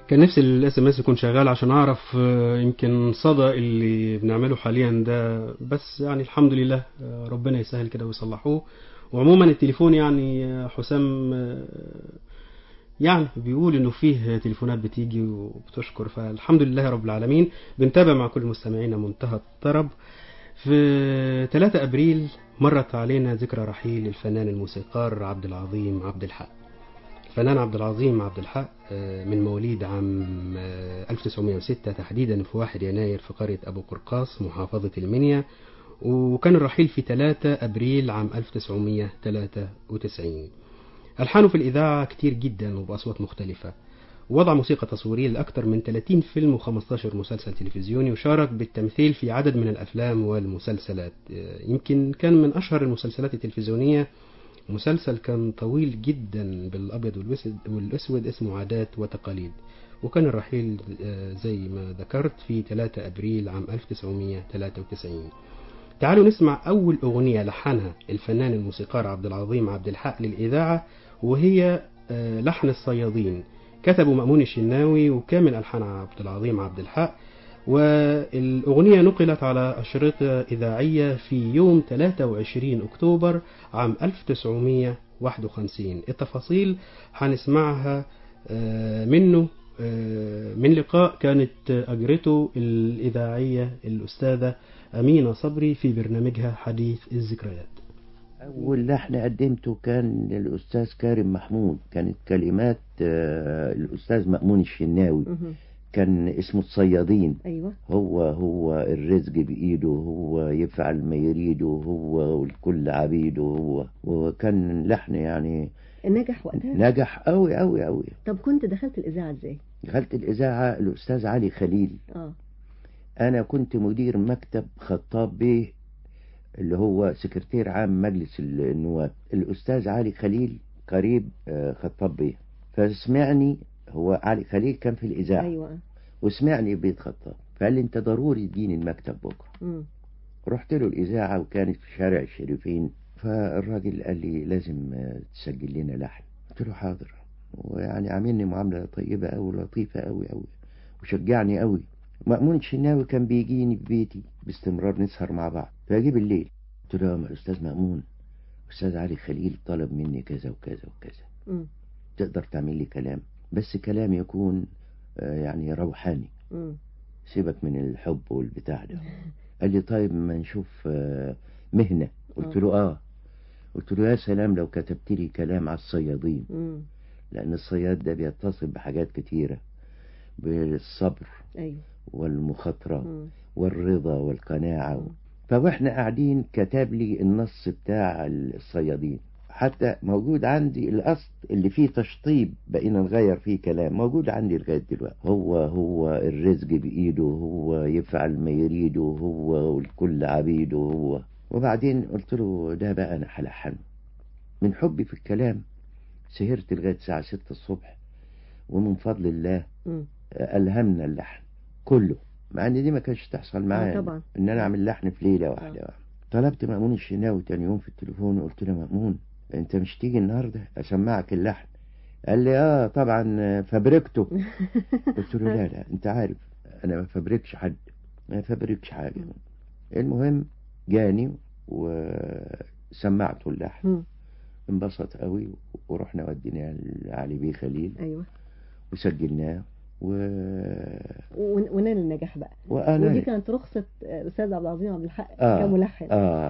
كان نفسي الاس ام اس يكون شغال عشان اعرف آه، يمكن صدى اللي بنعمله حاليا ده بس يعني الحمد لله آه، ربنا يسهل كده ويصلحوه وعموما التليفون يعني آه، حسام آه، يعني بيقول انه فيه تليفونات بتيجي وبتشكر فالحمد لله رب العالمين بنتابع مع كل مستمعينا منتهى الطرب في 3 ابريل مرت علينا ذكرى رحيل الفنان الموسيقار عبد العظيم عبد الحق الفنان عبد العظيم عبد الحق آه، من مواليد عام آه، 1906 تحديدا في 1 يناير في قرية أبو قرقاص محافظة المنيا وكان الرحيل في 3 أبريل عام 1993 ألحانه في الإذاعة كتير جدا وبأصوات مختلفة وضع موسيقى تصويرية لأكثر من 30 فيلم و15 مسلسل تلفزيوني وشارك بالتمثيل في عدد من الأفلام والمسلسلات آه، يمكن كان من أشهر المسلسلات التلفزيونية مسلسل كان طويل جدا بالأبيض والأسود, والأسود اسمه عادات وتقاليد وكان الرحيل آه، زي ما ذكرت في 3 أبريل عام 1993 تعالوا نسمع أول أغنية لحنها الفنان الموسيقار عبد العظيم عبد الحق للإذاعة وهي آه، لحن الصيادين كتبه مأمون الشناوي وكامل ألحان عبد العظيم عبد الحق والأغنية نقلت على أشرطة إذاعية في يوم 23 أكتوبر عام 1951 التفاصيل هنسمعها آه، منه آه، من لقاء كانت أجرته الإذاعية الأستاذة أمينة صبري في برنامجها حديث الذكريات أول لحن قدمته كان للأستاذ كارم محمود كانت كلمات آه، الأستاذ مأمون الشناوي مهم. كان اسمه الصيادين ايوه هو هو الرزق بإيده هو يفعل ما يريده هو والكل عبيده هو وكان لحن يعني نجح وقتها نجح قوي قوي قوي طب كنت دخلت الاذاعه ازاي دخلت الإذاعة الأستاذ علي خليل اه أنا كنت مدير مكتب خطاب بيه اللي هو سكرتير عام مجلس النواب الأستاذ علي خليل قريب آه، خطاب بيه فسمعني هو علي خليل كان في الإذاعة ايوه وسمعني بيت خطاب فقال لي أنت ضروري تجيني المكتب بكرة مم. رحت له الإذاعة وكانت في شارع الشريفين فالراجل قال لي لازم آه، تسجل لنا لحن قلت له حاضر ويعني عاملني معاملة طيبة أوي لطيفة أوي أوي وشجعني أوي مأمون الشناوي كان بيجيني في بيتي باستمرار نسهر مع بعض فأجيب الليل قلت له يا أستاذ مأمون أستاذ علي خليل طلب مني كذا وكذا وكذا مم. تقدر تعمل لي كلام بس كلام يكون آه، يعني روحاني مم. سيبك من الحب والبتاع ده قال لي طيب ما نشوف آه، مهنة قلت آه. له اه قلت له يا سلام لو كتبت لي كلام على الصيادين مم. لأن الصياد ده بيتصل بحاجات كتيرة بالصبر ايوه والمخاطرة مم. والرضا والقناعة مم. فواحنا قاعدين كتب لي النص بتاع الصيادين حتى موجود عندي الأصل اللي فيه تشطيب بقينا نغير فيه كلام موجود عندي لغاية دلوقتي هو هو الرزق بإيده هو يفعل ما يريده هو والكل عبيده هو وبعدين قلت له ده بقى أنا هلحنه من حبي في الكلام سهرت لغاية الساعة ستة الصبح ومن فضل الله مم. ألهمنا اللحن كله مع ان دي ما كانتش تحصل معايا طبعا. ان انا اعمل لحن في ليله واحده آه. طلبت مأمون الشناوي تاني يوم في التليفون وقلت له مأمون انت مش تيجي النهارده اسمعك اللحن قال لي اه طبعا فبركته قلت له لا لا انت عارف انا ما فبركش حد ما فبركش حاجه المهم جاني وسمعته اللحن مم. انبسط قوي ورحنا وديناه لعلي بيه خليل ايوه وسجلناه و... ون- ونال النجاح بقى وانا ودي كانت رخصه آه، الاستاذ عبد العظيم عبد الحق آه. كملحن اه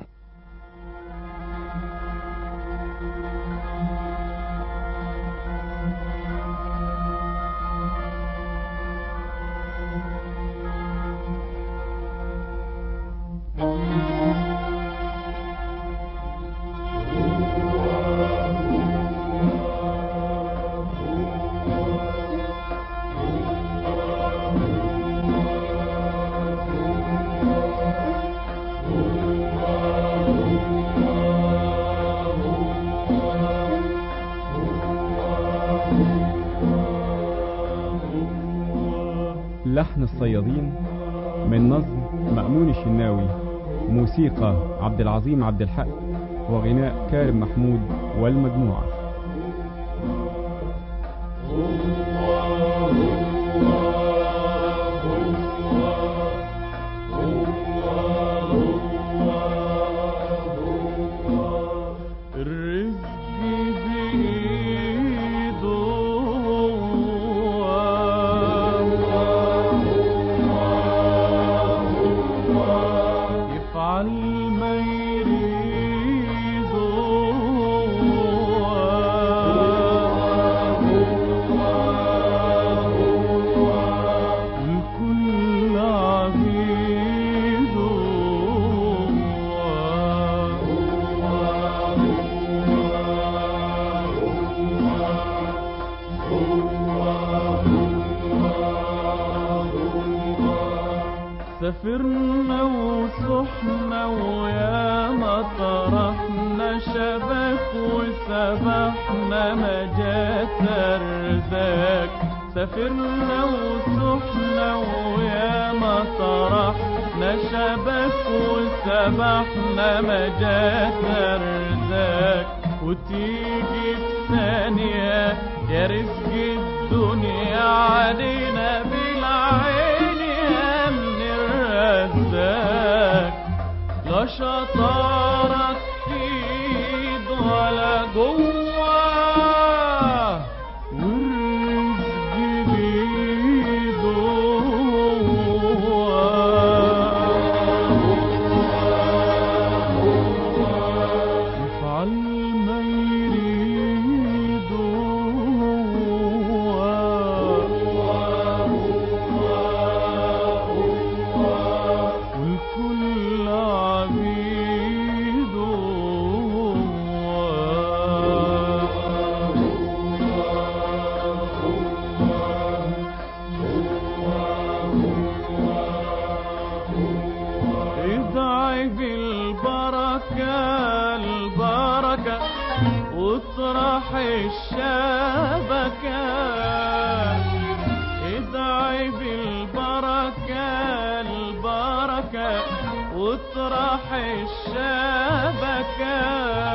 لحن الصيادين من نظم مأمون الشناوي موسيقى عبد العظيم عبد الحق وغناء كارم محمود والمجموعة الله سافرنا وسحنا ويا ما طرحنا شبك وسبحنا ما جات ارزاق سافرنا وسحنا ويا ما طرحنا شبك وسبحنا ما جات ارزاق وتيجي الثانية يا رزق الدنيا علينا بالعين يا من الرزاق لا شطارة تفيد ولا جوه والرزق بيده يفعل ما يريد والكل عبيد ادعي بالبركة البركة واطرح الشبكة ادعي بالبركة البركة واطرح الشبكة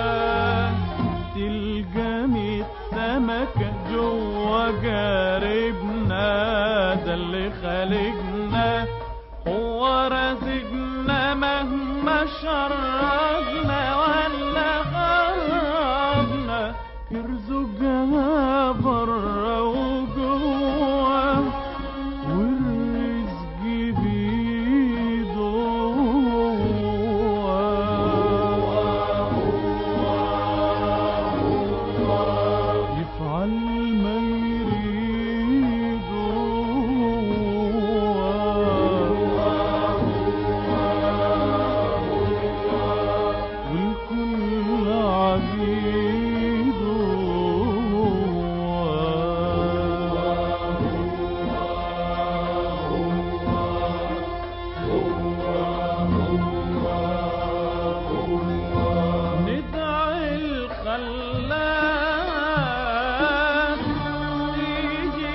تلقى سمكة جوا جاربنا ده اللي خالقنا هو رازقنا مهما شربنا ولا غربنا يرزقها برا وجوا والرزق بيده يفعل ما يريد والكل عبيد ندعي الخلاق يجي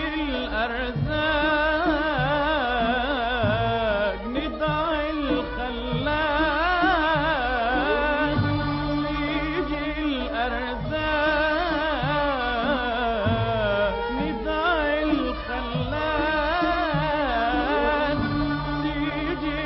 الأرزاق ندعي الخلاق يجي الأرزاق ندعي الخلاق يجي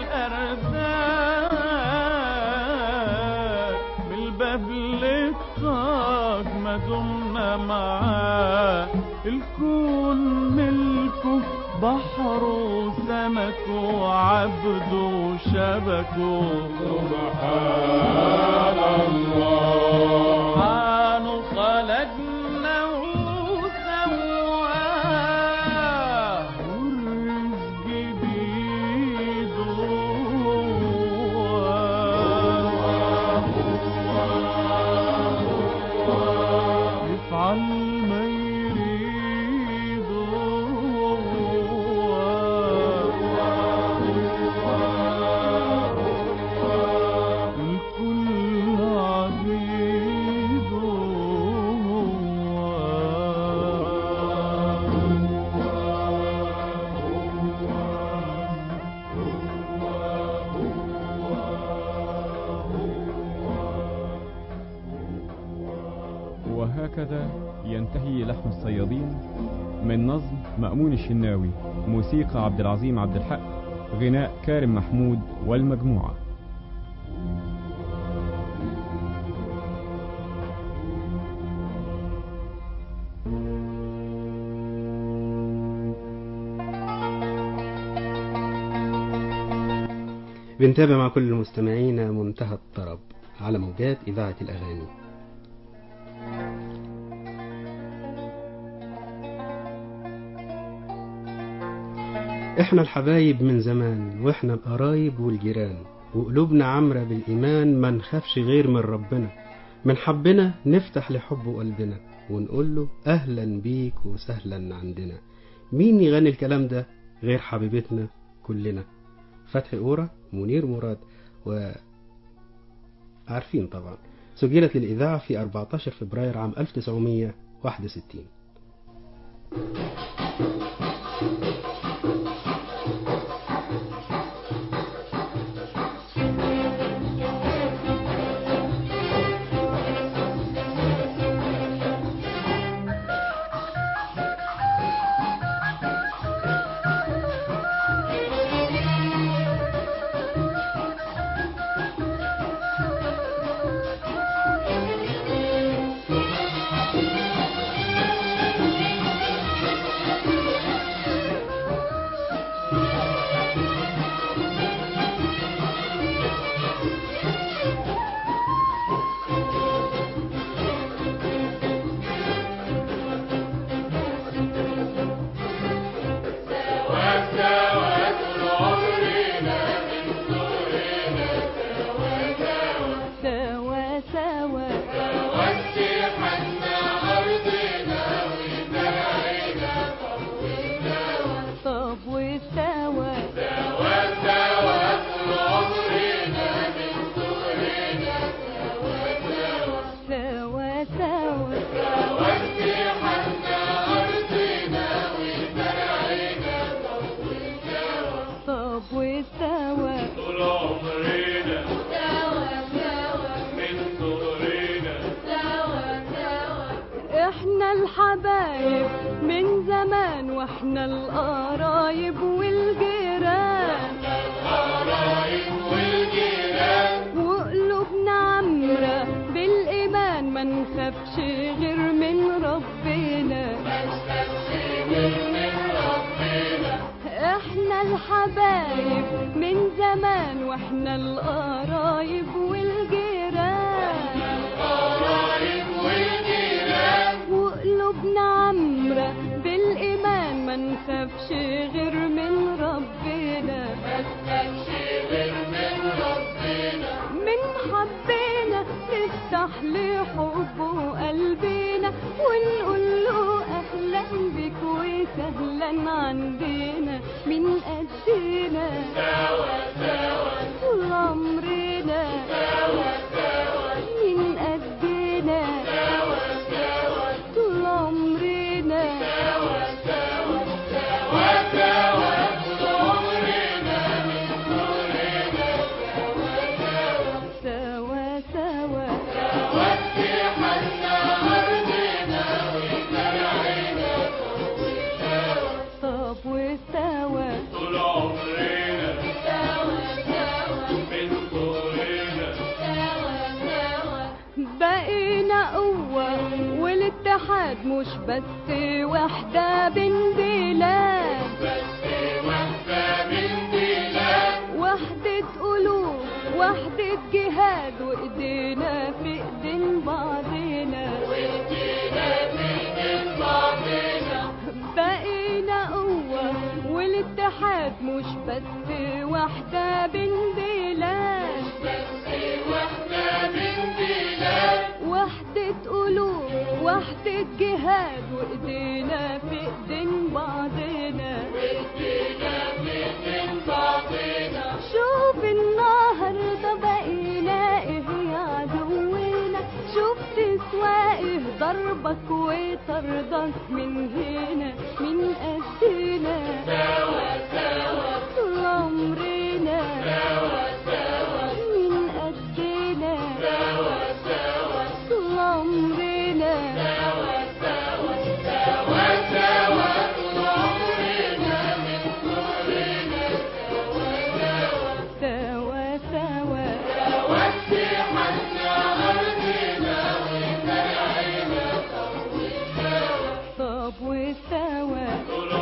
الأرزاق بالباب للطاق ما دمنا معاه الكون ملكه بحر وسمك وعبد وشبكه سبحان الله سبحانه خلقنا وسواه والرزق بيده يفعل ما يريد الكل عبيد وهكذا ينتهي لحن الصيادين من نظم مأمون الشناوي موسيقى عبد العظيم عبد الحق غناء كارم محمود والمجموعة بنتابع مع كل المستمعين منتهى الطرب على موجات إذاعة الأغاني احنا الحبايب من زمان واحنا القرايب والجيران وقلوبنا عمرة بالإيمان ما نخافش غير من ربنا من حبنا نفتح لحبه قلبنا ونقول له أهلا بيك وسهلا عندنا مين يغني الكلام ده غير حبيبتنا كلنا فتحي أورا منير مراد وعارفين طبعا سجلت للإذاعة في 14 فبراير عام 1961 سوا سوا طب وسوا سوا سوا طب وسوا طول عمرنا من صغرنا احنا الحبايب من زمان واحنا القرايب والجيران وقلوبنا عمرة بالإيمان ما نخافش غير من ربنا احنا الحبايب من زمان واحنا القرايب والجيران وقلوبنا عمرة بالإيمان ما نخافش غير من ربنا من حبنا نفتح لحبه قلبنا ونقول له أهلا بك وسهلا عندنا من قدنا طول عمرنا من قدنا طول عمرنا سوا سوا طب وسوا طول عمرنا من صغرنا بقينا قوة والاتحاد مش بس وحدة بين بلاد وحدة قلوب وحدة جهاد وايدينا في ايدين بعضنا بقينا قوة والاتحاد مش بس وحدة بين بلاد وحدة قلوب وحدة جهاد وايدينا في ايدين بعضنا شوف النهاردة بقينا ايه يا عدونا شوف تسوى ايه ضربك وطردك من هنا من قدنا طول عمرنا من قدنا طول عمرنا سوا سوا طب وسوا طول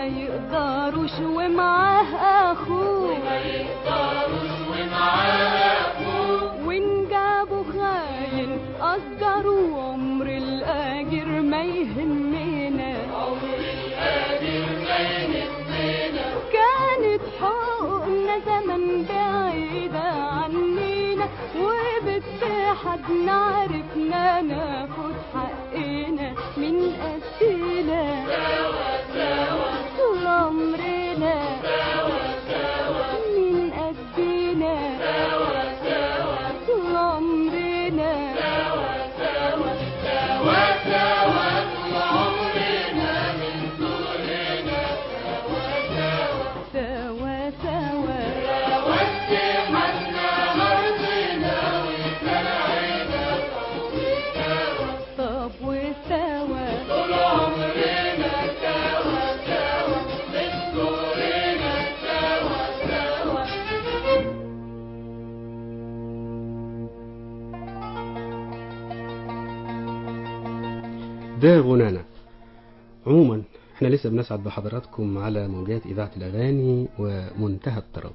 وما يقدروش ومعاه اخوه وما يقدروش ومعاه اخوه وان جابوا خاين اجروا عمر الاجر ما يهمنا عمر الاجر ما يهمنا كانت حقوقنا زمن بعيدة عنينا وباتحاد عرفنا ناخد حقنا من قدنا سوا سوا طول عمرنا سوا سوا من قدنا سوا سوا طول عمرنا سوا سوا سوا سوا طول عمرنا من صغرنا سوا سوا سوا سوا سوا اتحدنا أرضنا وزرعنا طب وسوا طول عمرنا سوا سوا من صغرنا سوا سوا ده غنانا عموما احنا لسه بنسعد بحضراتكم على موجات إذاعة الأغاني ومنتهى الطرب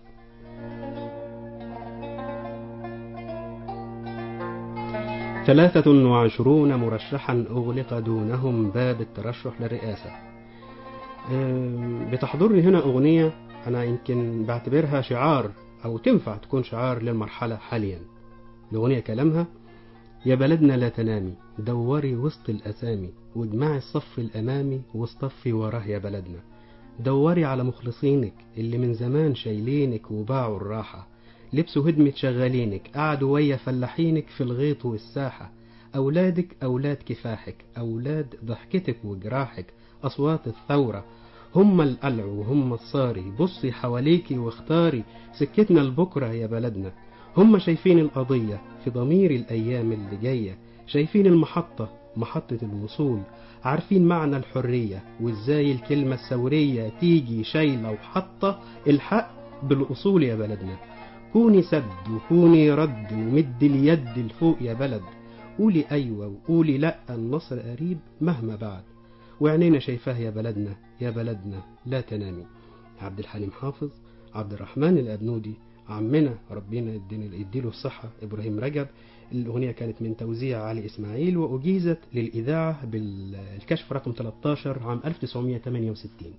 ثلاثة وعشرون مرشحا أغلق دونهم باب الترشح للرئاسة أم، بتحضرني هنا أغنية أنا يمكن بعتبرها شعار أو تنفع تكون شعار للمرحلة حاليا الأغنية كلامها يا بلدنا لا تنامي دوري وسط الأسامي واجمعي الصف الأمامي واصطفي وراه يا بلدنا دوري على مخلصينك اللي من زمان شايلينك وباعوا الراحة لبسوا هدمة شغالينك قعدوا ويا فلاحينك في الغيط والساحة أولادك أولاد كفاحك أولاد ضحكتك وجراحك أصوات الثورة هم القلع وهم الصاري بصي حواليكي واختاري سكتنا لبكرة يا بلدنا هم شايفين القضية في ضمير الأيام اللي جاية شايفين المحطة محطة الوصول عارفين معنى الحرية وازاي الكلمة الثورية تيجي شايلة وحطة الحق بالأصول يا بلدنا كوني سد وكوني رد ومد اليد لفوق يا بلد قولي أيوة وقولي لأ النصر قريب مهما بعد وعينينا شايفاه يا بلدنا يا بلدنا لا تنامي عبد الحليم حافظ عبد الرحمن الأبنودي عمنا ربنا يدينا- يديله الصحة إبراهيم رجب الأغنية كانت من توزيع علي إسماعيل وأجيزت للإذاعة بالكشف رقم 13 عام 1968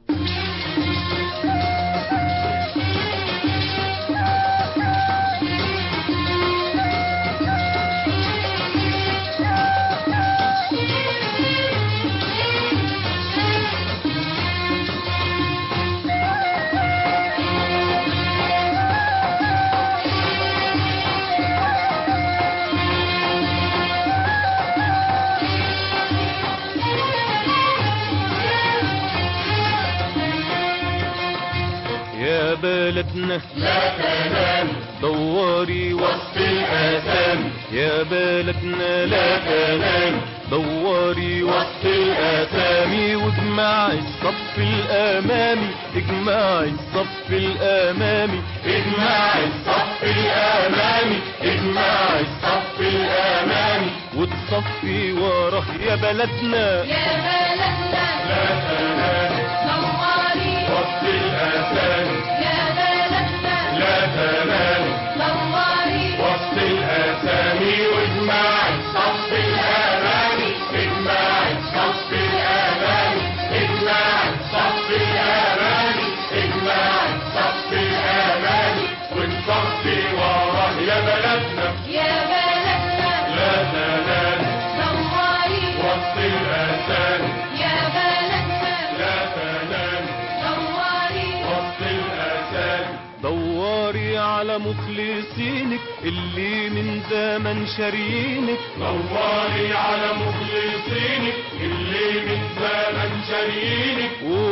يا بلدنا لا تنام دوري وسط الآثام يا بلدنا لا تنام دوري وسط الآثام واجمعي الصف الأمامي اجمعي الصف الأمامي اجمعي الصف الأمامي اجمعي الصف الأمامي وتصفي وراه يا بلدنا يا بلدنا لا تنام نوري وسط الآثام يا بلدنا لا تنام نوري وسط الأسامي واجمعي صف الأمامي اجمعي صف الأمامي اجمعي صف الأمامي اجمعي صف الأمامي ونصفي وراه يا بلدنا يا بلدنا لا تنام نوري وسط الأسامي يا بلدنا لا تنام نوري وسط الأسامي دوري على مخلصينك اللي من زمن شارينك دوري على مخلصينك اللي من زمن شارينك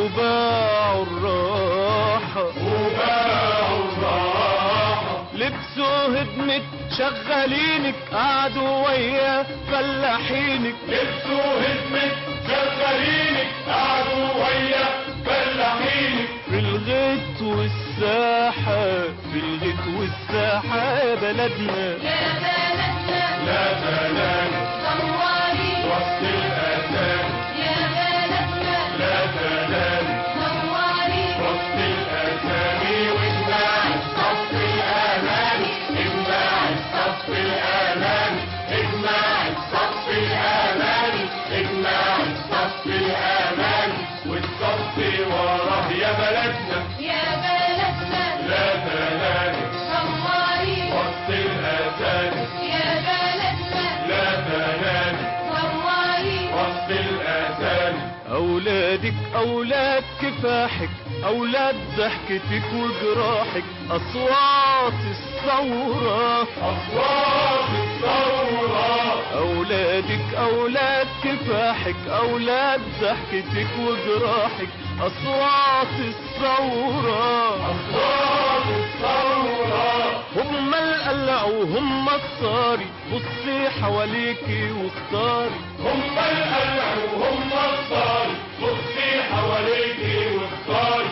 وباعوا الراحة وباعوا الراحة لبسوا هدمة شغالينك قعدوا ويا فلاحينك لبسوا هدمة شغالينك قعدوا ويا فلاحينك في الغيط والساحة في الغيط والساحة يا بلدنا يا بلدنا لا تنام نوري وسط الأسام يا بلدنا لا تنام يا بلدنا يا بلدنا لا تنامي ثواري وسط الأسامي يا بلدنا لا تنامي ثواري وسط الأسامي أولادك أولاد كفاحك أولاد ضحكتك وجراحك أصوات الثورة أصوات الثورة أولادك أولاد كفاحك أولاد ضحكتك وجراحك أصوات الثورة أصوات الثورة هم القلع وهم الصاري بصي حواليكي واختاري هم القلع وهم الصاري بصي حواليكي واختاري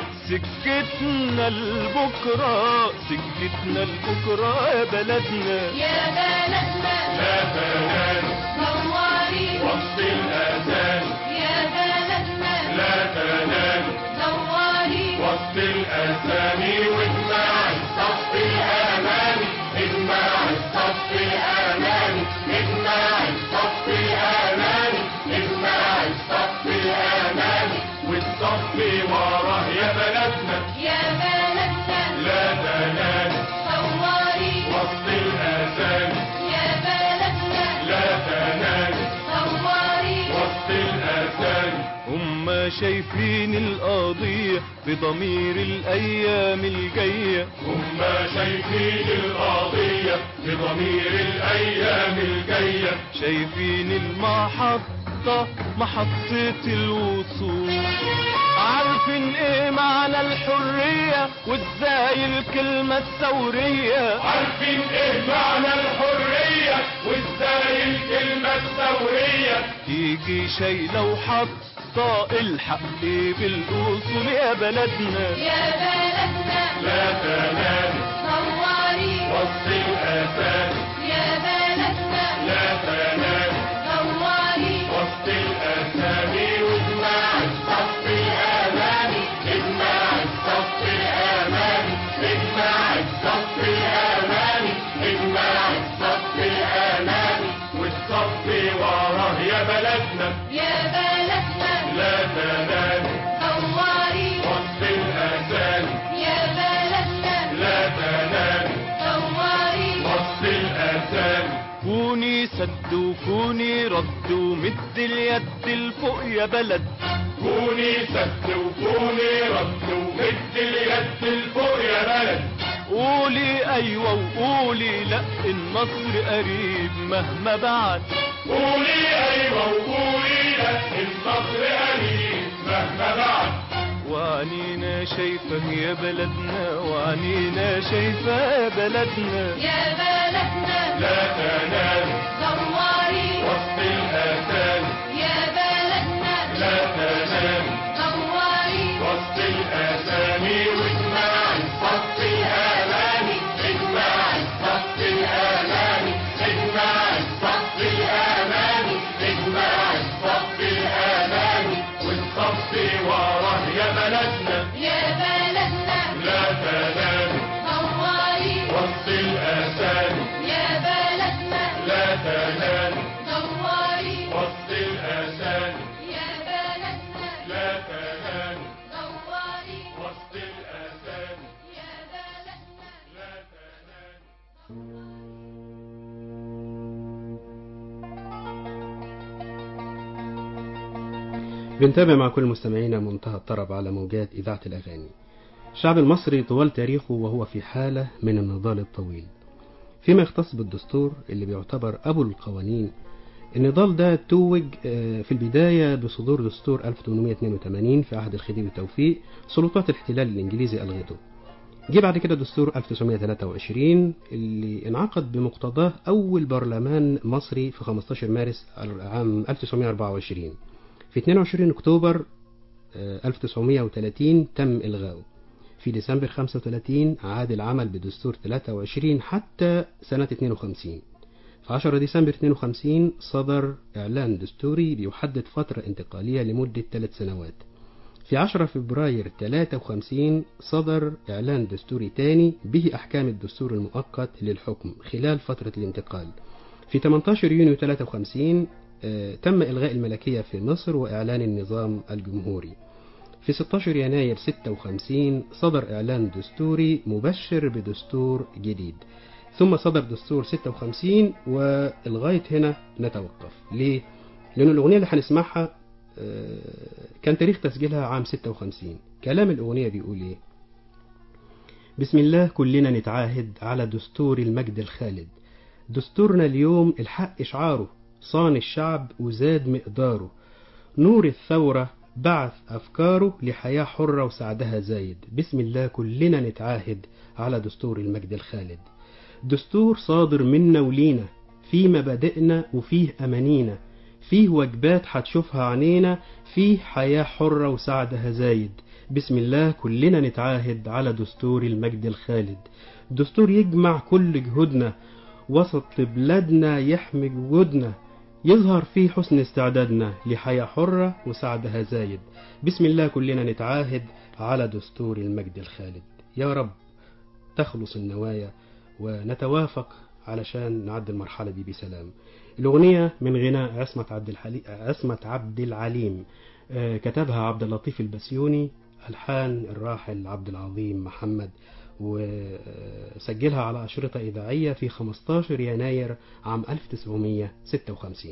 سكتنا لبكرة سكتنا لبكرة يا بلدنا يا بلدنا لا تنام ثواري وسط الأذان يا بلدنا لا تنام ثواري وسط الأسامي واجمع الصف الأمامي اجمع الصف الأمامي اجمع الصف الأمامي اجمع الصف الأمامي والصف وراه يا بلدنا يا بلدنا لا تنام ثواري وسط الأسامي يا بلدنا لا تنام ثواري وسط الأسامي هم شايفين القضية بضمير الأيام الجاية هم شايفين القضية بضمير الأيام الجاية شايفين المحطة محطة الوصول عارفين ايه معنى الحرية وازاي الكلمة الثورية عارفين ايه معنى الحرية وازاي الكلمة الثورية تيجي شايلة وحاطة الحق بالأصول يا بلدنا يا بلدنا لا تنام ثواري وسط الأسامي يا بلدنا لا تنام ثواري وسط الأسامي واجمع الصف الأمامي اجمع الصف الأمامي اجمع الصف الأمامي اجمع الصف الأمامي والصف وراه يا بلدنا يا بلدنا لا تنام ثواري وسط الأسامي يا بلدنا لا تنام ثواري وسط الأسامي كوني سد وكوني رد ومد اليد لفوق يا بلد كوني سد وكوني رد ومد اليد لفوق يا بلد قولي ايوه وقولي لا النصر قريب مهما بعد قولي ايوه وقولي لا النصر قريب مهما بعد وعنينا شايفة يا بلدنا وعنينا شايفة يا بلدنا يا بلدنا لا تنام ثواري وسط الآثام يا بلدنا لا تنام ثواري وسط الآثام واجمع الصف الأمامي اجمع الصف الأمامي اجمع الصف الأمامي اجمع الصف الأمامي والصف وراه يا بلدنا يا بلدنا لا تنام ثواري وسط الآثام يا بلدنا لا تنام ثواري وسط الآثام يا بلدنا لا تنام ثواري وسط الآثام يا بلدنا لا تنام بنتابع مع كل مستمعينا منتهى الطرب على موجات إذاعة الأغاني الشعب المصري طوال تاريخه وهو في حالة من النضال الطويل فيما يختص بالدستور اللي بيعتبر أبو القوانين النضال ده توج آه، في البداية بصدور دستور 1882 في عهد الخديوي توفيق سلطات الاحتلال الإنجليزي ألغته جه بعد كده دستور 1923 اللي انعقد بمقتضاه أول برلمان مصري في 15 مارس عام 1924 في 22 أكتوبر آه، 1930 تم إلغاؤه في ديسمبر 35 عاد العمل بدستور 23 حتى سنة 52 في 10 ديسمبر 52 صدر إعلان دستوري بيحدد فترة انتقالية لمدة ثلاث سنوات في 10 فبراير 53 صدر إعلان دستوري تاني به أحكام الدستور المؤقت للحكم خلال فترة الانتقال في 18 يونيو 53 آه، تم إلغاء الملكية في مصر وإعلان النظام الجمهوري في 16 يناير 56 صدر إعلان دستوري مبشر بدستور جديد ثم صدر دستور 56 ولغاية هنا نتوقف ليه؟ لأن الأغنية اللي هنسمعها آه، كان تاريخ تسجيلها عام 56 كلام الأغنية بيقول إيه؟ بسم الله كلنا نتعاهد على دستور المجد الخالد دستورنا اليوم الحق إشعاره صان الشعب وزاد مقداره نور الثورة بعث أفكاره لحياة حرة وسعدها زايد بسم الله كلنا نتعاهد على دستور المجد الخالد دستور صادر منا ولينا فيه مبادئنا وفيه أمانينا فيه واجبات هتشوفها عينينا فيه حياة حرة وسعدها زايد بسم الله كلنا نتعاهد على دستور المجد الخالد دستور يجمع كل جهودنا وسط بلادنا يحمي جهودنا يظهر فيه حسن استعدادنا لحياة حرة وسعدها زايد بسم الله كلنا نتعاهد على دستور المجد الخالد يا رب تخلص النوايا ونتوافق علشان نعدي المرحلة دي بسلام الأغنية من غناء عصمة عبد الحليم عصمة عبد العليم آه، كتبها عبد اللطيف البسيوني ألحان الراحل عبد العظيم محمد وسجلها على أشرطة إذاعية في 15 يناير عام 1956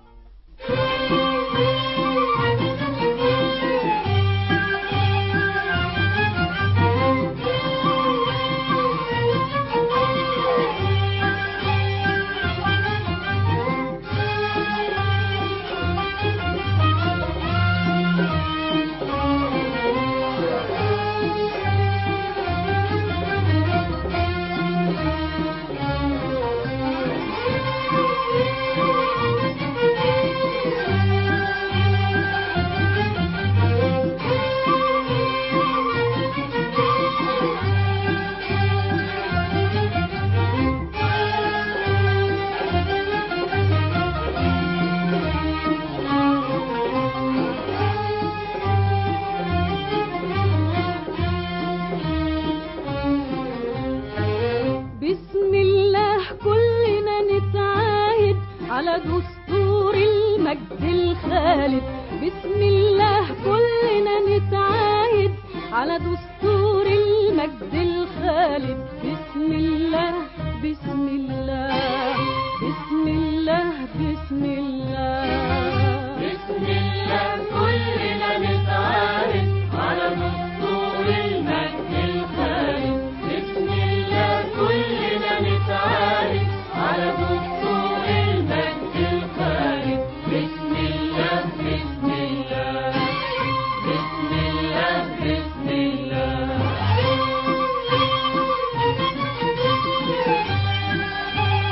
بسم الله كلنا نتعاهد على دستور المجد الخالد بسم الله كلنا نتعاهد على دستور المجد الخالد بسم الله بسم الله بسم الله بسم الله بسم الله كلنا نتعاهد على دستور المجد الخالد بسم الله كلنا نتعاهد على دستور المجد الخالد بسم الله بسم الله بسم الله بسم الله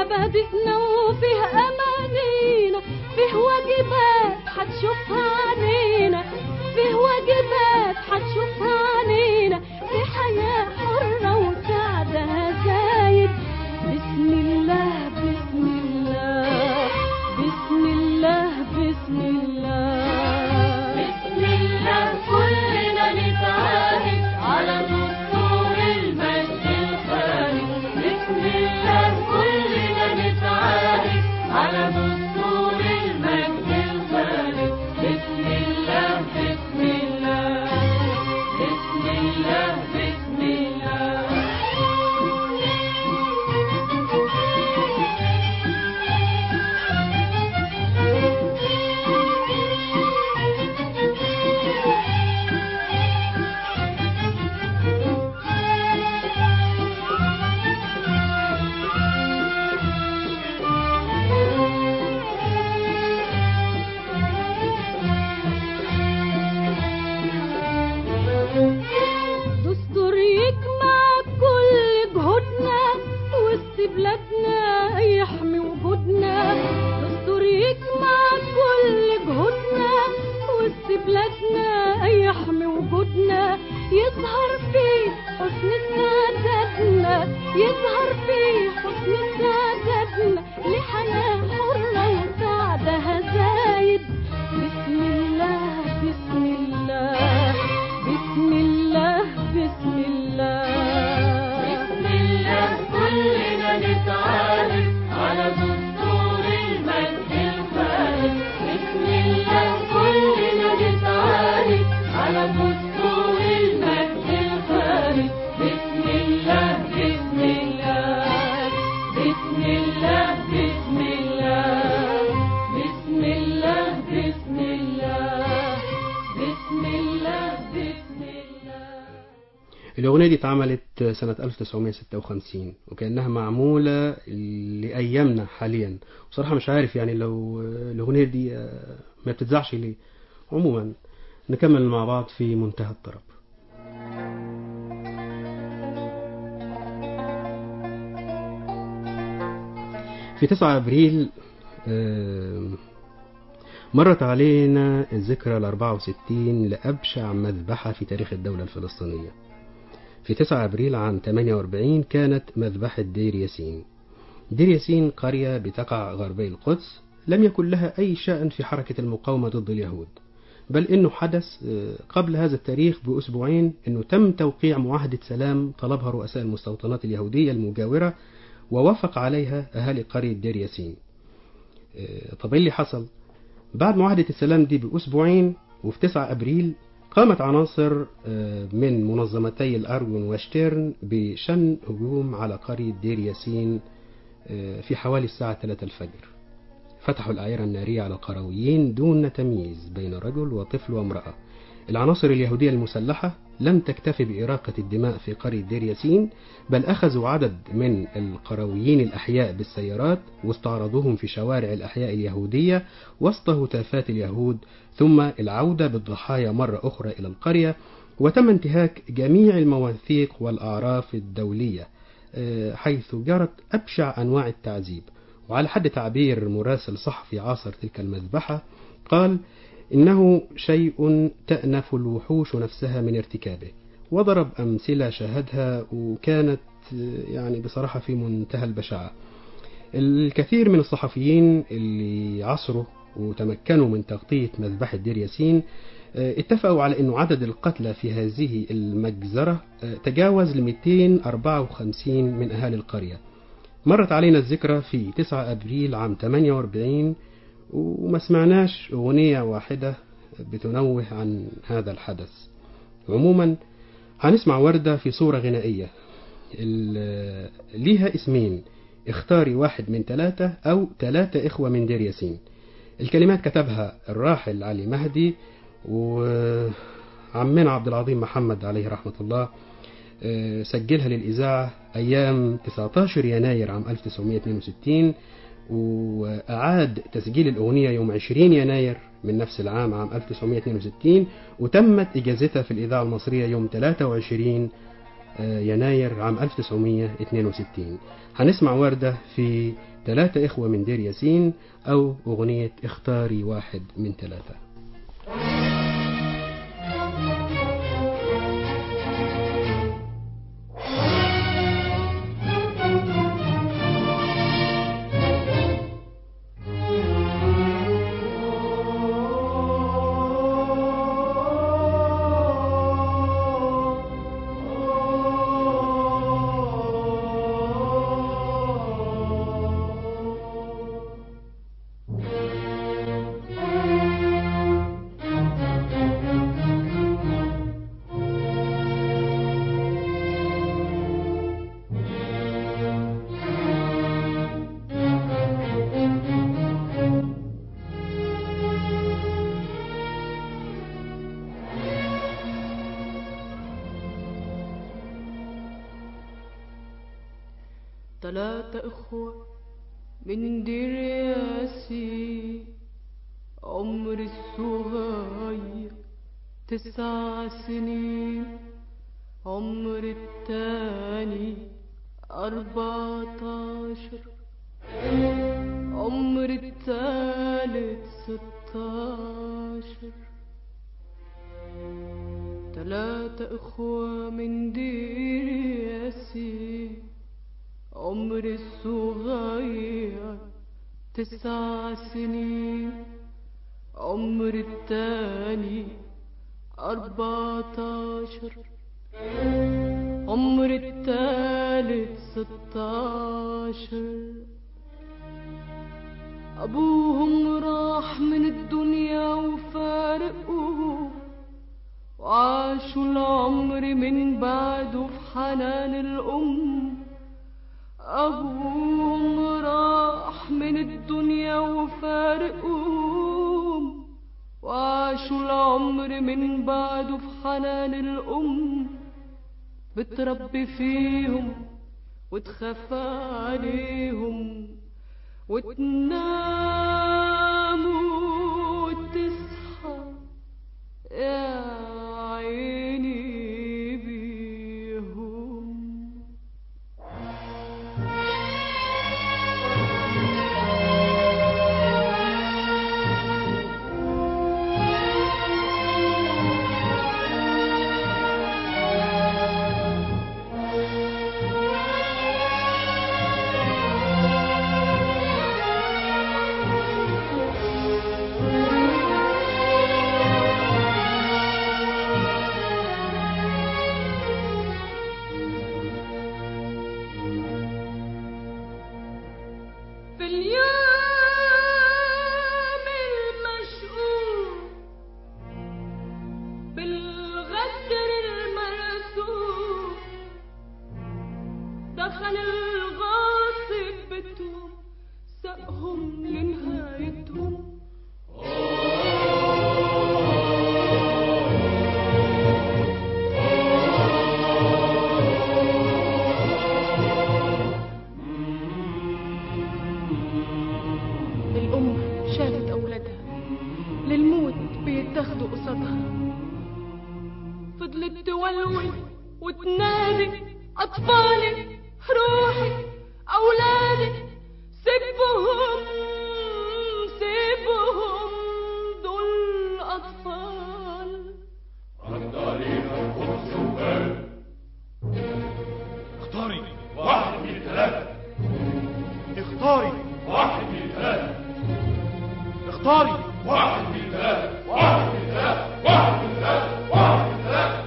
مبادئنا وفيه أمانينا فيه واجبات هتشوفها عنينا فيه واجبات هتشوفها عنينا في حياة حرة وسعدها زايد بسم الله بسم الله بسم الله بسم الله بسم الله كلنا نتعاهد على دستور المجد الخالد بسم الله كلنا نتعاهد على دستور المجد الخالد بسم الله بسم الله بسم الله بسم الله دستور يجمع كل جهودنا وسط بلادنا يحمي وجودنا دستور يجمع كل جهودنا وسط بلادنا يحمي وجودنا يظهر فيه حسن سعادتنا يظهر فيه حسن سعادتنا لحياة حرة وسعدها زايد بسم الله بسم الله بسم الله بسم الله بسم الله كلنا نتعاهد على دستور المجد الخالد بسم الله كلنا نتعاهد على دستور المجد الخالد بسم الله بسم الله بسم الله بسم الله بسم الله بسم الله بسم الله بسم الله الأغنية دي اتعملت سنة 1956 وكأنها معمولة لأيامنا حاليا بصراحة مش عارف يعني لو الأغنية دي ما بتتذاعش ليه عموما نكمل مع بعض في منتهى الطرب في 9 أبريل آم، مرت علينا الذكرى ال 64 لأبشع مذبحة في تاريخ الدولة الفلسطينية في 9 أبريل عام 48 كانت مذبحة دير ياسين دير ياسين قرية بتقع غربي القدس لم يكن لها أي شأن في حركة المقاومة ضد اليهود بل إنه حدث آه، قبل هذا التاريخ بأسبوعين إنه تم توقيع معاهدة سلام طلبها رؤساء المستوطنات اليهودية المجاورة ووافق عليها أهالي قرية دير ياسين آه، طب إيه اللي حصل بعد معاهدة السلام دي بأسبوعين وفي 9 أبريل قامت عناصر آه، من منظمتي الأرجون وشتيرن بشن هجوم على قرية دير ياسين آه، في حوالي الساعة 3 الفجر فتحوا الأعيرة النارية على القرويين دون تمييز بين رجل وطفل وامرأة العناصر اليهودية المسلحة لم تكتفي بإراقة الدماء في قرية دير ياسين بل أخذوا عدد من القرويين الأحياء بالسيارات واستعرضوهم في شوارع الأحياء اليهودية وسط هتافات اليهود ثم العودة بالضحايا مرة أخرى إلى القرية وتم انتهاك جميع المواثيق والأعراف الدولية آه، حيث جرت أبشع أنواع التعذيب وعلى حد تعبير مراسل صحفي عاصر تلك المذبحة قال إنه شيء تأنف الوحوش نفسها من ارتكابه وضرب أمثلة شاهدها وكانت آه، يعني بصراحة في منتهى البشاعة الكثير من الصحفيين اللي عصروا وتمكنوا من تغطية مذبحة دير ياسين آه، اتفقوا على أن عدد القتلى في هذه المجزرة آه، تجاوز ل 254 من أهالي القرية مرت علينا الذكرى في 9 أبريل عام 48 وما سمعناش أغنية واحدة بتنوه عن هذا الحدث عموما هنسمع وردة في صورة غنائية ال- ليها اسمين اختاري واحد من ثلاثة أو ثلاثة إخوة من دير ياسين الكلمات كتبها الراحل علي مهدي وعمنا عبد العظيم محمد عليه رحمة الله آه، سجلها للإذاعة أيام 19 يناير عام 1962 وأعاد تسجيل الأغنية يوم 20 يناير من نفس العام عام 1962 وتمت إجازتها في الإذاعة المصرية يوم 23 آه، يناير عام 1962 هنسمع وردة في ثلاثة إخوة من دير ياسين أو أغنية اختاري واحد من ثلاثة تلاتة إخوة من دير ياسين عمر الصغير تسع سنين عمر التاني أربعتاشر عمر التالت ستاشر تلاتة إخوة من دير ياسين عمر الصغير تسع سنين عمر التاني أربعتاشر عمر التالت ستاشر أبوهم راح من الدنيا وفارقهم وعاشوا العمر من بعده في حنان الأم أبوهم راح من الدنيا وفارقهم وعاشوا العمر من بعده في حنان الأم بتربي فيهم وتخاف عليهم وتنام وتصحى يا عيني بيهم في اليوم المشؤوم بالغدر المرسوم دخل الغاصب بيتهم سقهم لنهايتهم الأم شافت أولادها للموت بيتاخدوا قصادها فضلت تولول وتنادي أطفالي روحي أولادي سيبهم سيبهم دول أطفال الطريق الخبز وبال اختاري واحد من ثلاثة اختاري واحد من ثلاثة اختاري واحد من ثلاثة واحد من ثلاثة واحد من ثلاثة واحد من ثلاثة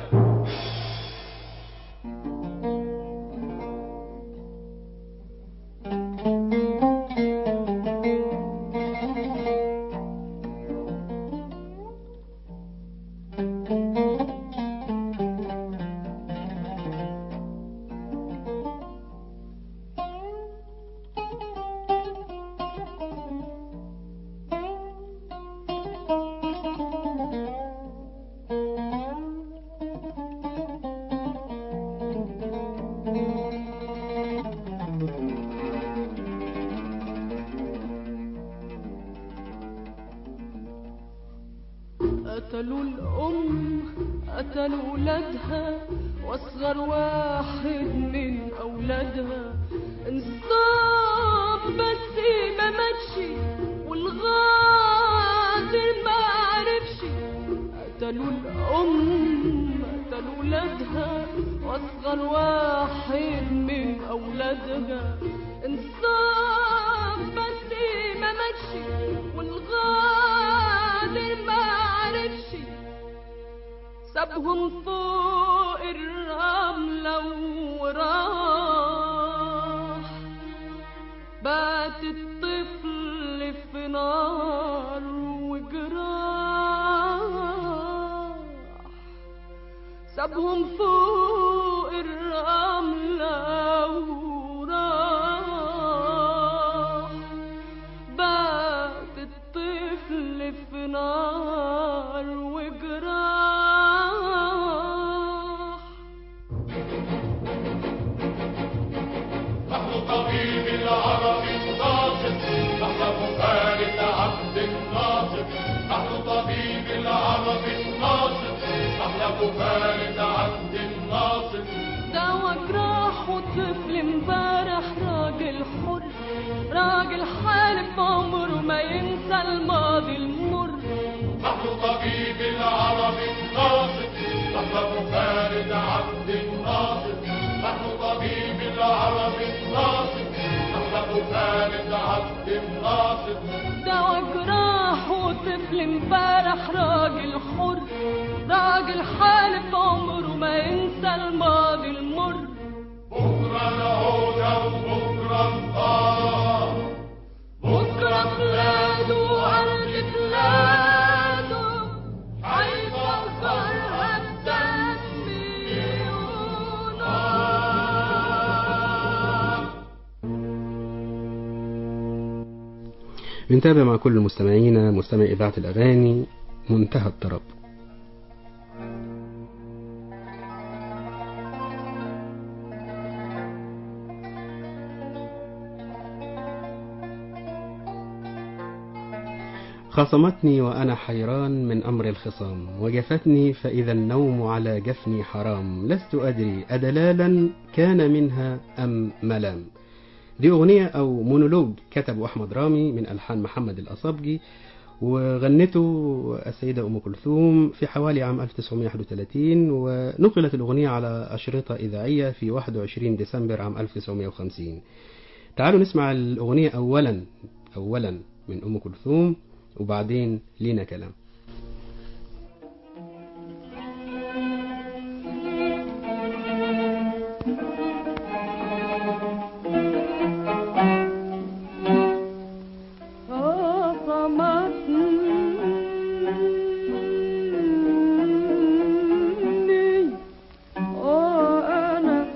قتلوا الأم قتلوا ولادها وأصغر واحد من أولادها انصاب بس أصغر واحد من أولادها انصاب بس ما مشي والغادر ما عرفش سابهم فوق الرملة وراح بات الطفل في نار وجراح سابهم فوق الرملة وراح بات الطفل في نار وجراح نحن طبيب العرب الناصر نحن فارس عبد الناصر نحن طبيب العرب الناصر نحن فارس عبد الناصر دوا جراح وطفل امبارح راجل حر راجل حالف عمره ما ينسى الماضي المر نحن طبيب العرب الناصر نحن فارس عبد الناصر نحن طبيب العرب الناصر نحن فارس عبد الناصر دوا جراح وطفل امبارح راجل حر راجل حالف عمره ما ينسى الماضي المر بكرة العودة وبكرة الطار بكرة بلاده وأرض بلاده هيفكرها بدم ونار بنتابع مع كل المستمعين مستمع إذاعة الأغاني منتهى الطرب خصمتني وأنا حيران من أمر الخصام وجفتني فإذا النوم على جفني حرام لست أدري أدلالا كان منها أم ملام دي أغنية أو مونولوج كتبه أحمد رامي من ألحان محمد الأصابجي وغنته السيدة أم كلثوم في حوالي عام 1931 ونقلت الأغنية على أشرطة إذاعية في 21 ديسمبر عام 1950 تعالوا نسمع الأغنية أولا أولا من أم كلثوم وبعدين لينا كلام خصمتني وأنا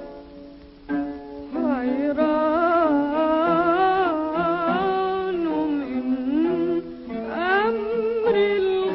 حيران من أمر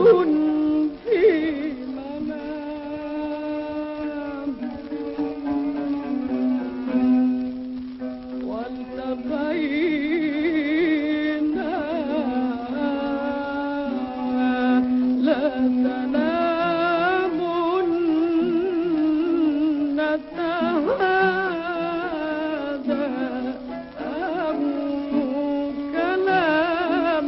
في منام والتقينا لا تنامن نتهادى أم كلام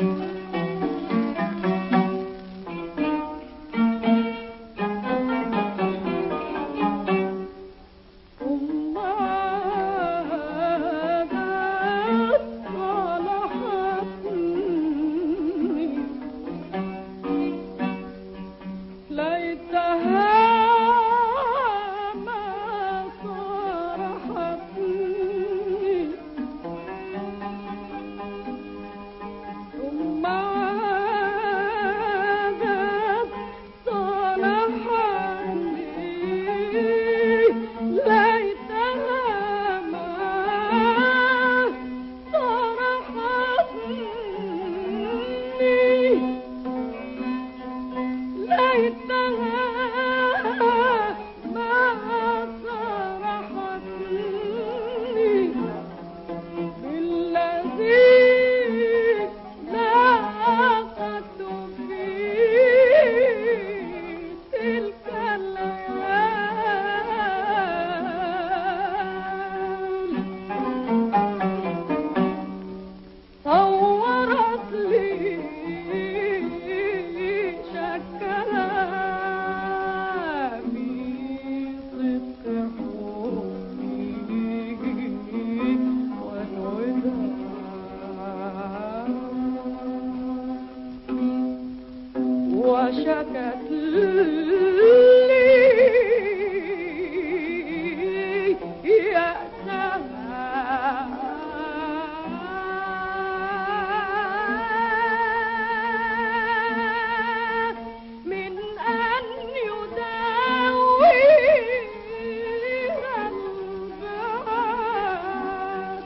ثم عادت صالحتني ليتها ما صارحتني ثم عادت صالحتني ليتها ما صارحتني ليتها ما صرحتني بالذي لاقت في تلك الليالي صورت لي شكلها في صدق حبي والوداع وشكت لي يأسها من أن يداويها البعاد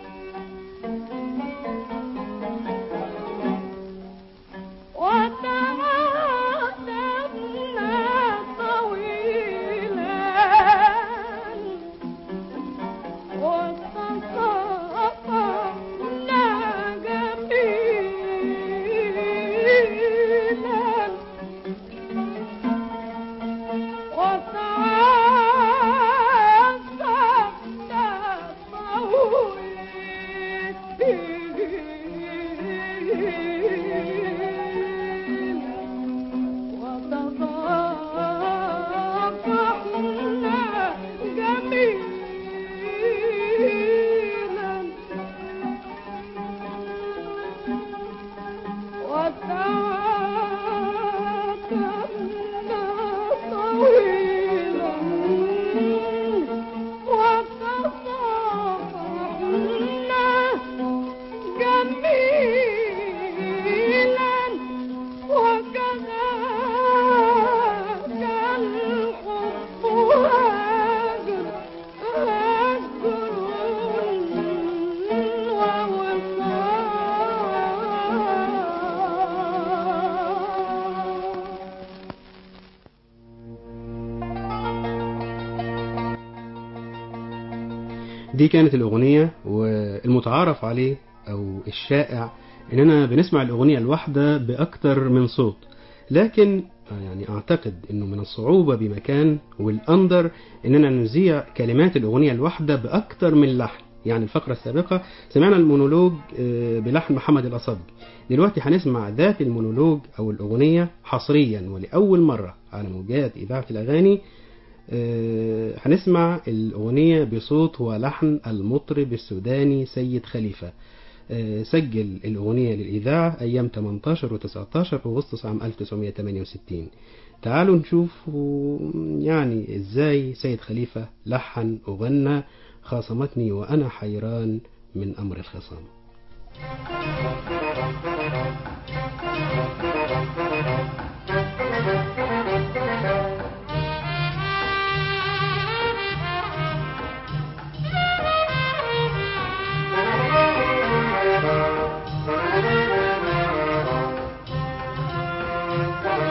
وتعاتبنا طويلا وتصافحنا جميلا وتعاتبنا طويلا وتصافحنا جميلا وتعاتبنا طويلا وتصافحنا جميلا وكذاك الحب هاجر هجر ووصال دي كانت الأغنية والمتعارف عليه أو الشائع إننا بنسمع الأغنية الواحدة بأكتر من صوت لكن يعني أعتقد إنه من الصعوبة بمكان والأندر إننا نذيع كلمات الأغنية الواحدة بأكتر من لحن يعني الفقرة السابقة سمعنا المونولوج آه، بلحن محمد الأصبي دلوقتي هنسمع ذات المونولوج أو الأغنية حصريا ولأول مرة على موجات إذاعة الأغاني آه، هنسمع الأغنية بصوت ولحن المطرب السوداني سيد خليفة آه، سجل الأغنية للإذاعة أيام 18 و 19 أغسطس عام 1968 تعالوا نشوف يعني إزاي سيد خليفة لحن وغنى خاصمتني وأنا حيران من أمر الخصام Thank you.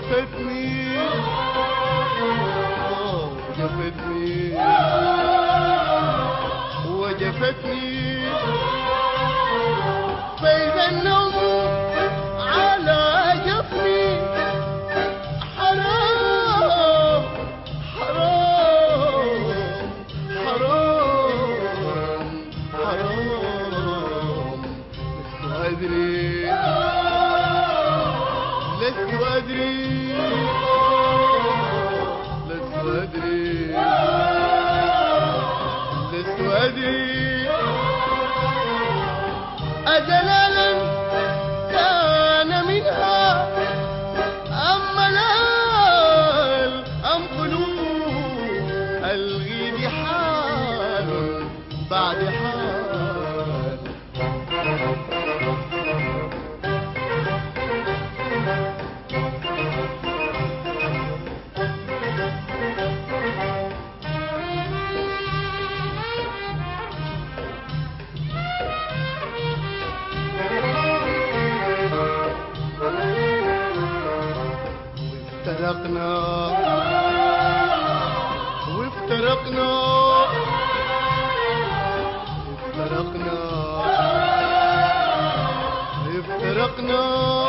وجفتني آه، وجفتني وجفتني فإذا النوم على جفني حرام حرام حرام حرام لست أدري لست أدري لست أدري لست أدري أدلالا كان منها أم ملال أم قلوب الغيد حال بعد حال وافترقنا وافترقنا افترقنا افترقنا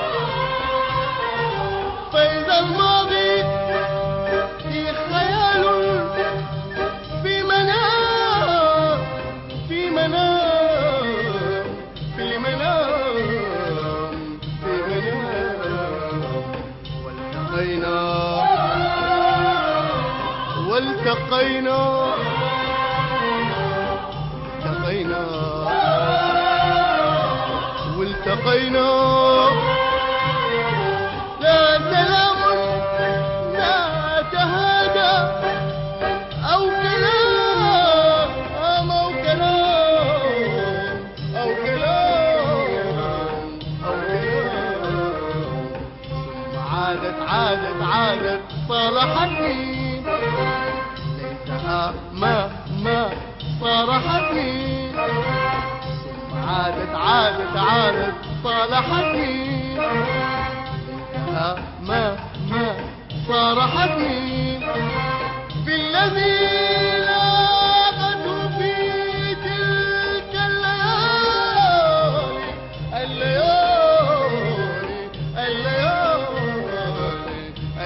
فإذا الماضي في خيال في منام في منام في منام في منام والتقينا والتقينا التقينا والتقينا لا سلام لا تهادى أو كلام أو كلام أو كلام أو كلام ثم عادت عادت عادت صالحتني ليسها ما ما صارحتني ثم عادت عادت عادت صالحتني ليسها ما ما صارحتني بالذي لاقته في تلك الليالي الليالي الليالي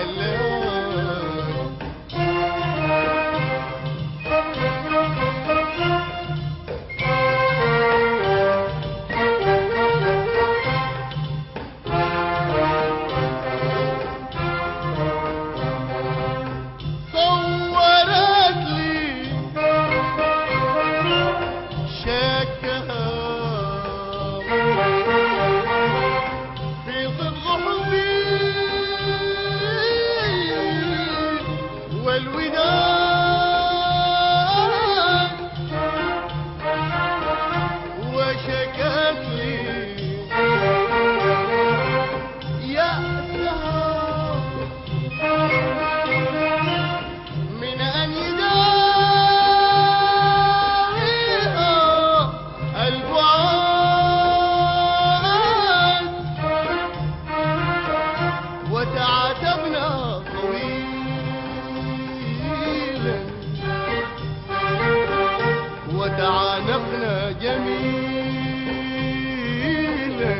الليالي صورت لي شكها في صدق حبي والوداد وشكت لي يأسها من أن يداويها البعاد وتعاتبنا طويلا وتعانقنا جميلا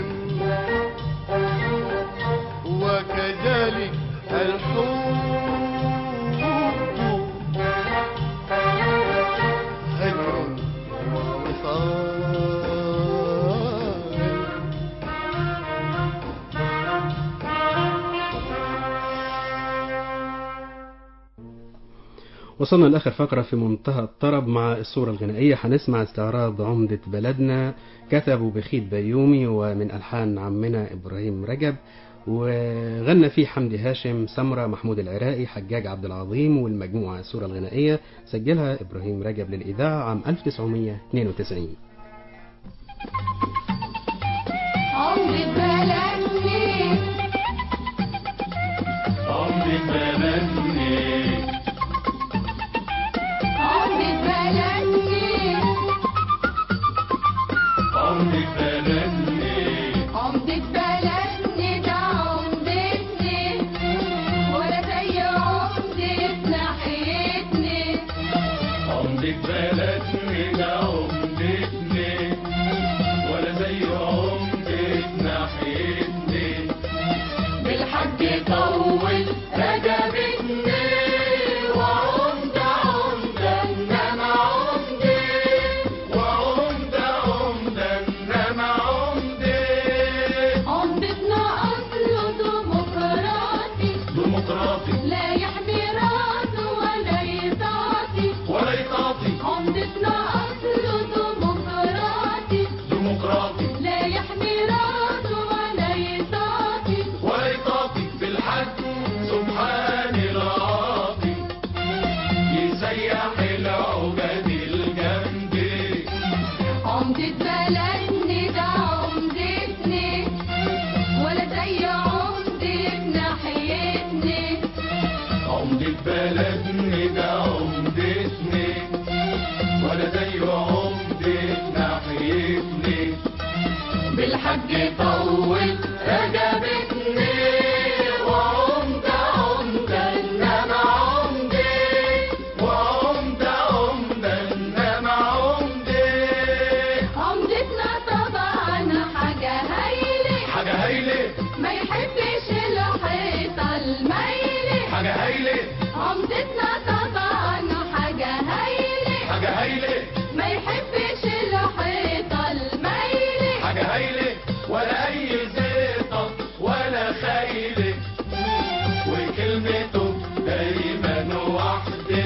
وكذلك الحب هجر ووصال وصلنا لآخر فقرة في منتهى الطرب مع الصورة الغنائية هنسمع استعراض عمدة بلدنا كتبوا بخيت بيومي ومن ألحان عمنا إبراهيم رجب وغنى فيه حمدي هاشم سمرة محمود العراقي حجاج عبد العظيم والمجموعة الصورة الغنائية سجلها إبراهيم رجب للإذاعة عام 1992 عمري بلدني عمري بلدني عمري بلدني عمري بلدني عمدة بلدني ده عمدتني بالحج طول رجبتني وعمدة عمدة انما عمدي وعمدة عمدة انما عمدي عمدتنا أصله ديمقراطي ديمقراطي لا يحمي راسه ولا يطاطي ولا يطاطي عمدتنا أصله ديمقراطي ديمقراطي لا يحمي راسه ولا يطاطي ولا يطاطي في الحج سبحان العاطي يسيح العباد الجنبي عمدة بلدني ده عمدتني ولا زي عمدة ناحيتني عمدة بلدني ده عمدتني ولا زي عمدة ناحيتني بالحج طول رجبتني وعمدة عمدة انما عمدي وعمدة عمدة انما عمدي عمدتنا طبعا حاجة هايلة حاجة هايلة ما يحبش الحيطة المايلة حاجة هايلة عمدتنا طبعا حاجة هايلة حاجة هايلة ما يحبش الحيطة المايلة حاجة هايلة ولا أي زيطة ولا خيلة وكلمته دايما وحدة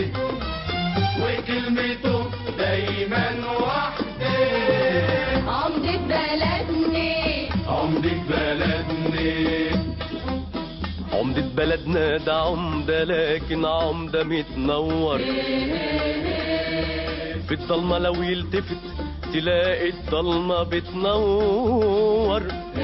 وكلمته دايما وحدة عمدة بلدني عمدة بلدني عمدة بلدنا ده عمدة لكن عمدة متنور في الضلمة لو يلتفت تلاقي الضلمة بتنور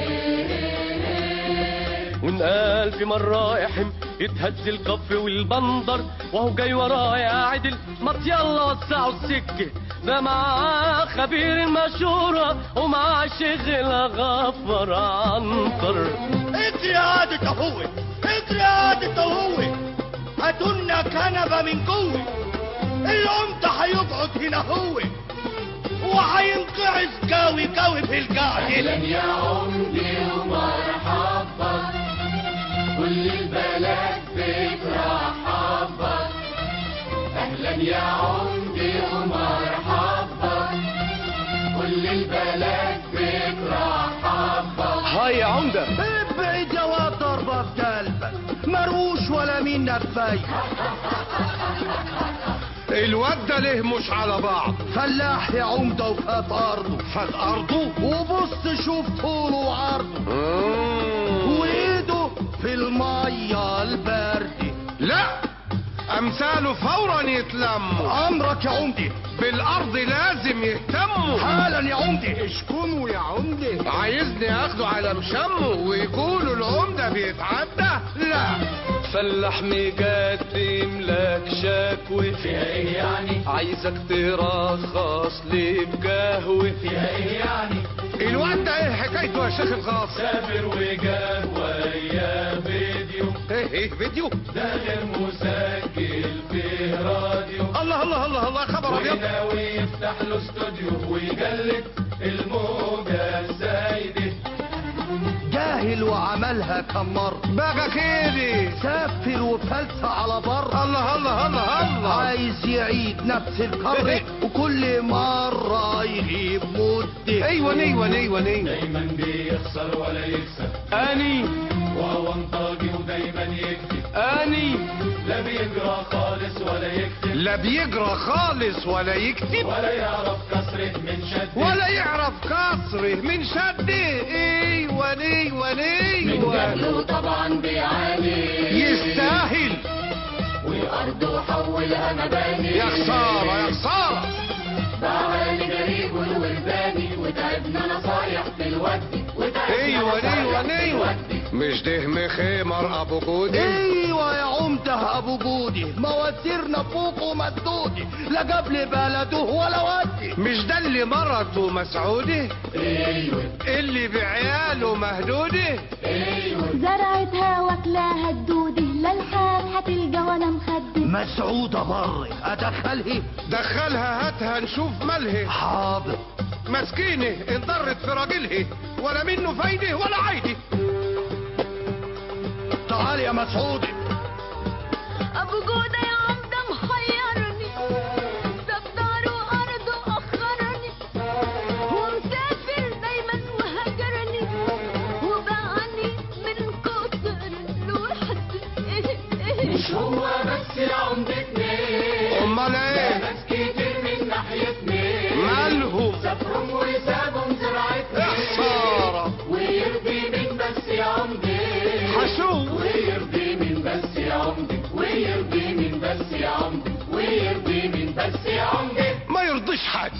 ونقال في مرة يحم يتهز الكف والبندر وهو جاي ورايا عدل ما يلا وسعوا السكة ده مع خبير المشورة ومع شغل غفر عنتر اجري يا عادة هو اجري يا عادة هو هاتولنا كنبة من جوه العمدة هيقعد هنا هو وهينقعد قوي قوي في القعدة أهلا يا عمدي ومرحبا كل البلد بترحبا أهلا يا عمدي ومرحبا كل البلد بترحبا هاي يا عمدة ابعد يا واد ضربة في قلبك مروش ولا منك فايد الواد ده ليه مش على بعض فلاح يا عمدة وفات أرضه فات ارضه وبص شوف طوله وعرضه وإيده في المية الباردة لا امثاله فورا يتلموا أمرك يا عمدي بالارض لازم يهتموا حالا يا عمدي اشكنوا يا عمدة عايزني اخده على مشمه ويقولوا العمدة بيتعدى لا فلاح مقدم لك شكوى فيها إيه يعني عايزك ترخص لي بقهوة فيها إيه يعني الواد ده ايه حكايته يا شيخ الغاص سافر وجاب ويا فيديو ايه ايه فيديو ده غير مسجل فيه راديو الله الله الله الله خبر ابيض وناوي يفتح له استوديو ويجلد الموجة السايدة جاهل وعملها كم مرة بقى كده سافر وفلت على بر الله الله الله الله عايز يعيد نفس الكرة وكل مرة يغيب مدة ايوه ايوه ايوه ايوه دايما بيخسر ولا يكسب اني وهو انطاجي ودايما يكتب اني لا بيجرى خالص ولا يكتب لا بيجرى خالص ولا يكتب ولا يعرف كسره من شد ولا يعرف كسره من شده ايوه ايوه من ايوه جهله طبعا بيعاني يستاهل وأرضه حولها مباني يا خساره يا خساره بعالي جريب والورداني وتعبنا نصايح في الودي وتعبنا ايوه نصايح ايوه في ايوه الودي. مش ده مخمر ابو جودي ايوه يا عمده ابو جودي مواسيرنا فوق ومدودي لا قبل بلده ولا ودي مش ده اللي مرته مسعودي ايوه اللي بعياله مهدودي ايوه زرعتها واكلاها الدودة لا الحال هتلقى ولا مخدة مسعودة بري ادخله دخلها هاتها نشوف مالها حاضر مسكينه انضرت في راجلها ولا منه فايده ولا عايده تعال يا مسعود ابو جودة يا عمدة محيرني ساب داره وارضه اخرني ومسافر دايما وهجرني وبعني من كتر الوحدة مش هو بس يا عمدتنا امال ايه ناس كتير من ناحيتنا مالهم سافرهم وسابهم زراعتنا خسارة ويرضي من بس يا عمدي حشو ويرضي من بس يا عمدي ويرضي من بس يا عمدي ويرضي من بس يا عمدي ما يرضيش حد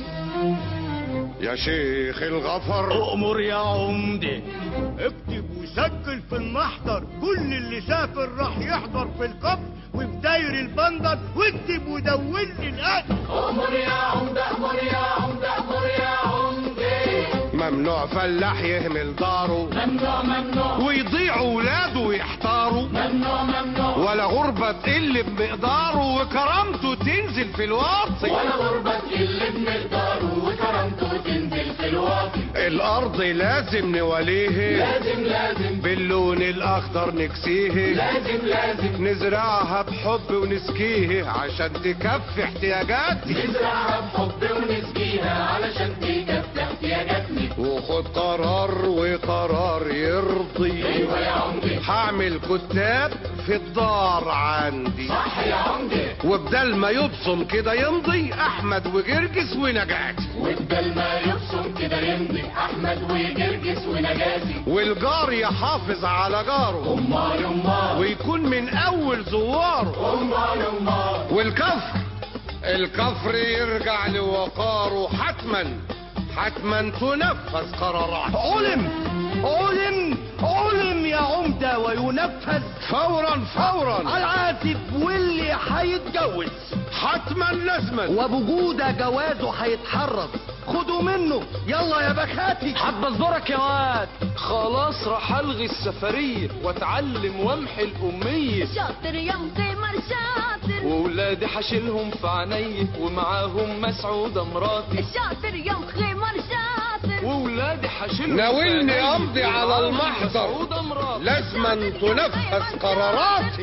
يا شيخ الغفر أمر يا عمدة اكتب وسجل في المحضر كل اللي سافر راح يحضر في القبر وفي داير البندر واكتب ودون لي الأكل أمر يا عمدة أمر يا عمدة أمر يا عمدي ممنوع فلاح يهمل داره ممنوع ممنوع ويضيع ولاده ويحتاروا ممنوع ممنوع ولا غربة تقل بمقداره وكرامته تنزل في الواطي ولا غربة تقل بمقداره وكرامته تنزل في الواطي الأرض لازم نوليه لازم لازم باللون الأخضر نكسيه لازم لازم نزرعها بحب ونسقيه عشان تكفي احتياجاتي نزرعها بحب ونسقيها علشان تكفي احتياجاتنا وخد قرار وقرار يرضي ايوه يا عمدي هعمل كتاب في الدار عندي صح يا عمدي وبدل ما يبصم كده يمضي احمد وجرجس ونجاتي وبدل ما يبصم كده يمضي احمد وجرجس ونجاتي والجار يحافظ على جاره امال امال ويكون من اول زواره امال امال والكفر الكفر يرجع لوقاره حتما حتما تنفذ قرارات علم علم علم يا عمدة وينفذ فورا فورا العازب واللي هيتجوز حتما لازما وابو جودة جوازه هيتحرز خدوا منه يلا يا بخاتي حب اصبرك يا واد خلاص راح الغي السفرية واتعلم وامحي الامية شاطر يا مقيمر شاطر وولادي حشيلهم في عيني ومعاهم مسعودة مراتي شاطر يا مقيمر شاطر وولادي حشيلهم ناولني في عيني أمضي على ومعاهم المحضر. مسعودة مراتي لازما تنفذ قراراتي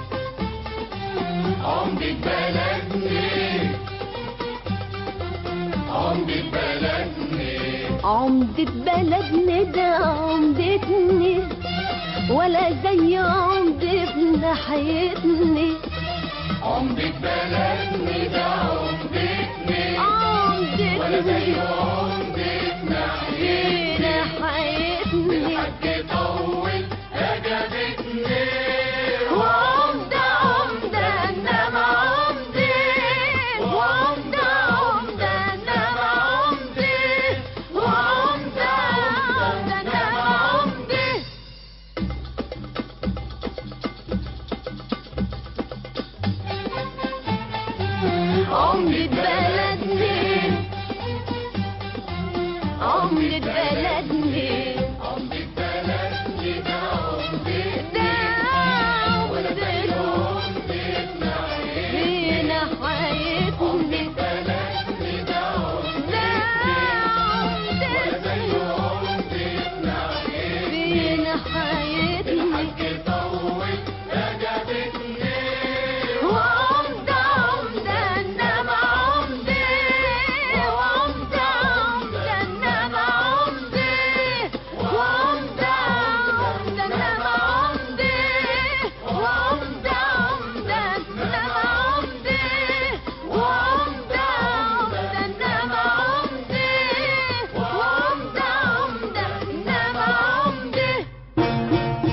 عمدة بلدنا عمدة بلدنا عمدة بلدنا ده عمدتني ولا زي عمدة ابن حياتني عمدة بلدنا ده عمدتنا ولا زي عمدتني عمدتنا حياتنا حياتني الحاج طول أجابتنا وعمدة عمدة انما عمدة وعمدة عمدة انما عمدة وعمدة عمدة انما عمدة عمدة بلدنا عمدة بلدنا عمدة بلدنا ده عمدتنا ده ولا زي عمدتنا فينا حياتنا بلدنا ده ده ولا زي عمدتنا فينا حياتنا الحاج طول أجابتنا وعمدة عمدة انما عمدة وعمدة عمدة انما عمدة وعمدة عمدة انما عمدة وعمدة عمدة انما عمدة وعمدة عمدة انما عمدة وعمدة عمدة انما عمدة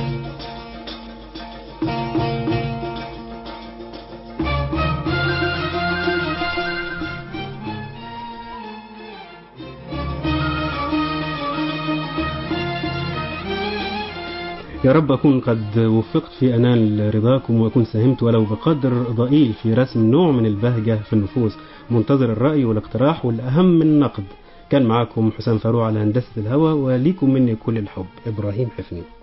يا رب أكون قد وفقت في أنال رضاكم وأكون ساهمت ولو بقدر ضئيل في رسم نوع من البهجة في النفوس منتظر الرأي والاقتراح والأهم من النقد كان معاكم حسام فاروق على هندسة الهوى وليكم مني كل الحب إبراهيم حفني